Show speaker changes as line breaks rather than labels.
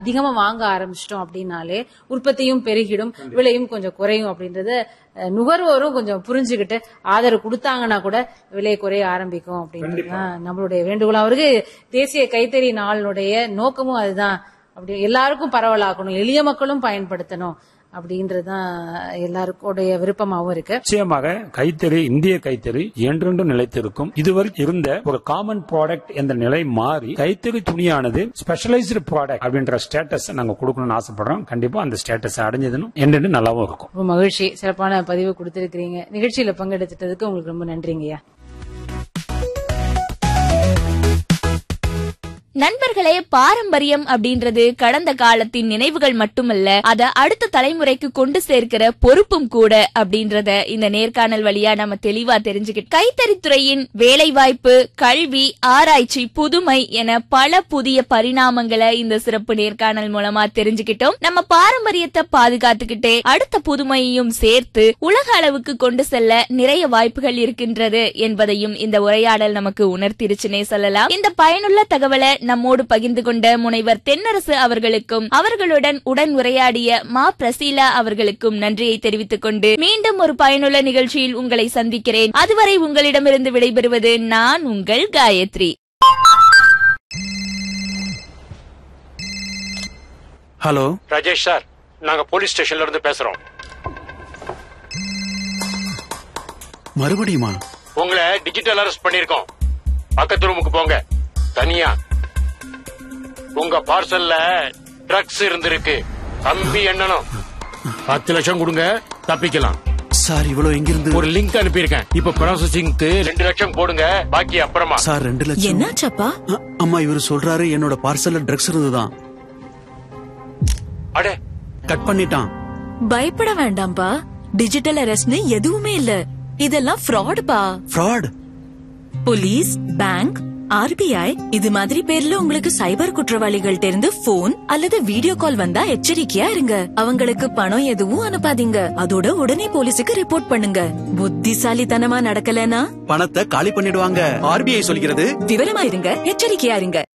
அதிகமா வாங்க ஆரம்பிச்சிட்டோம் அப்படின்னாலே உற்பத்தியும் பெருகிடும் விலையும் கொஞ்சம் குறையும் அப்படின்றத அஹ், நுகர்வோரும் கொஞ்சம் புரிஞ்சுக்கிட்டு ஆதரவு கொடுத்தாங்கன்னா கூட விலை குறைய ஆரம்பிக்கும் அப்படின்றது தான் நம்மளுடைய வேண்டுகோள் அவருக்கு தேசிய கைத்தறி நாளினுடைய நோக்கமும் அதுதான் அப்படி எல்லாருக்கும் பரவலாக்கணும் எளிய மக்களும் பயன்படுத்தணும் அப்படின்றது தான் எல்லாருக்குடைய விருப்பமாவும் இருக்கு
நிச்சயமாக கைத்தறி இந்திய கைத்தறி என்றென்றும் நிலைத்திருக்கும் இதுவரை இருந்த ஒரு காமன் ப்ராடக்ட் என்ற நிலை மாறி கைத்தறி துணியானது ஸ்பெஷலைஸ்டு ப்ராடக்ட் அப்படின்ற ஸ்டேட்டஸ் நாங்க கொடுக்கணும்னு ஆசைப்படுறோம் கண்டிப்பா அந்த ஸ்டேட்டஸ் அடைஞ்சதுன்னு என்றென்று நல்லாவும் இருக்கும்
ரொம்ப மகிழ்ச்சி சிறப்பான பதிவு கொடுத்திருக்கிறீங்க நிகழ்ச்சியில பங்கெடுத்துட்டதுக்கு உங்களுக்கு ரொம்ப நன்றிங்கய்யா
நண்பர்களே பாரம்பரியம் அப்படின்றது கடந்த காலத்தின் நினைவுகள் மட்டுமல்ல அத அடுத்த தலைமுறைக்கு கொண்டு சேர்க்கிற பொறுப்பும் கூட அப்படின்றத இந்த நேர்காணல் வழியா நம்ம தெளிவா தெரிஞ்சுக்கிட்டு கைத்தறித்துறையின் வேலைவாய்ப்பு கல்வி ஆராய்ச்சி புதுமை என பல புதிய பரிணாமங்களை இந்த சிறப்பு நேர்காணல் மூலமா தெரிஞ்சுக்கிட்டோம் நம்ம பாரம்பரியத்தை பாதுகாத்துக்கிட்டே அடுத்த புதுமையையும் சேர்த்து உலக அளவுக்கு கொண்டு செல்ல நிறைய வாய்ப்புகள் இருக்கின்றது என்பதையும் இந்த உரையாடல் நமக்கு உணர்த்திருச்சுனே சொல்லலாம் இந்த பயனுள்ள தகவலை நம்மோடு பகிர்ந்து கொண்ட முனைவர் தென்னரசு அவர்களுக்கும் அவர்களுடன் உடன் உரையாடிய மா பிரசீலா அவர்களுக்கும் நன்றியை தெரிவித்துக் கொண்டு மீண்டும் ஒரு பயனுள்ள நிகழ்ச்சியில் உங்களை சந்திக்கிறேன் அதுவரை உங்களிடமிருந்து விடைபெறுவது நான் உங்கள் காயத்ரி
ஹலோ
ராஜேஷ் சார் நாங்க போலீஸ் ஸ்டேஷன்ல இருந்து பேசுறோம்
மறுபடியுமா
உங்களை டிஜிட்டல் அரெஸ்ட் பண்ணிருக்கோம் பக்கத்து ரூமுக்கு போங்க தனியா உங்க பார்சல்ல ட்ரக்ஸ் இருந்திருக்கு கம்பி எண்ணணும் பத்து லட்சம் கொடுங்க தப்பிக்கலாம்
சார் இவ்வளவு எங்கிருந்து
ஒரு லிங்க் அனுப்பியிருக்கேன் இப்ப ப்ராசஸிங்க்கு ரெண்டு லட்சம் போடுங்க பாக்கி அப்புறமா
சார் ரெண்டு லட்சம்
என்னாச்சப்பா
அ- அம்மா இவர் சொல்றாரு என்னோட பார்சல்ல ட்ரக்ஸ் இருந்துதான்
அடே
கட் பண்ணிட்டான்
பயப்பட வேண்டாம்ப்பா டிஜிட்டல் அரெஸ்ட்னு எதுவுமே இல்ல இதெல்லாம் ஃப்ராடுப்பா
ஃப்ராட்
போலீஸ் பேங்க் ஆர்பிஐ இது மாதிரி பேர்ல உங்களுக்கு சைபர் குற்றவாளிகள் இருந்து போன் அல்லது வீடியோ கால் வந்தா எச்சரிக்கையா இருங்க அவங்களுக்கு பணம் எதுவும் அனுப்பாதீங்க அதோட உடனே போலீஸுக்கு ரிப்போர்ட் பண்ணுங்க புத்திசாலித்தனமா நடக்கலனா
பணத்தை காலி பண்ணிடுவாங்க ஆர்பிஐ சொல்கிறது
விவரமா இருங்க எச்சரிக்கையா இருங்க